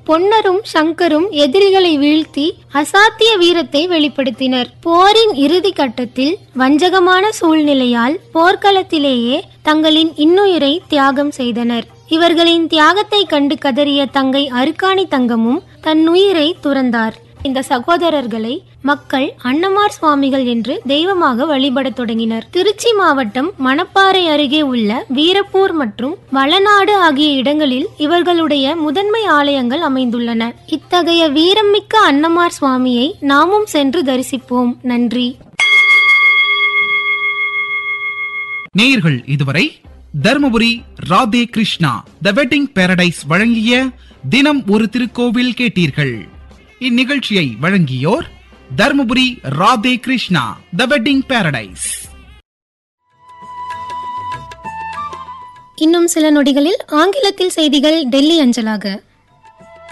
பொன்னரும் சங்கரும் எதிரிகளை வீழ்த்தி அசாத்திய வீரத்தை வெளிப்படுத்தினர் போரின் இறுதி கட்டத்தில் வஞ்சகமான சூழ்நிலையால் போர்க்களத்திலேயே தங்களின் இன்னுயிரை தியாகம் செய்தனர் இவர்களின் தியாகத்தை கண்டு கதறிய தங்கை அருக்காணி தங்கமும் தன் உயிரை துறந்தார் இந்த சகோதரர்களை மக்கள் அன்னமார் சுவாமிகள் என்று தெய்வமாக வழிபடத் தொடங்கினர் திருச்சி மாவட்டம் மணப்பாறை அருகே உள்ள வீரப்பூர் மற்றும் வளநாடு ஆகிய இடங்களில் இவர்களுடைய முதன்மை ஆலயங்கள் அமைந்துள்ளன இத்தகைய வீரம்மிக்க அன்னமார் சுவாமியை நாமும் சென்று தரிசிப்போம் நன்றி நேயர்கள் இதுவரை Dharmapuri Radhe Krishna the wedding paradise வழங்கிய தினம் ஒரு திருக்கோவில் கேட்டீர்கள் இந்நிகழ்ச்சியை வழங்கியோர் Dharmapuri Radhe Krishna the wedding paradise இன்னும் சில நொடிகளில் ஆங்கிலத்தில் செய்திகள் டெல்லி அஞ்சலாக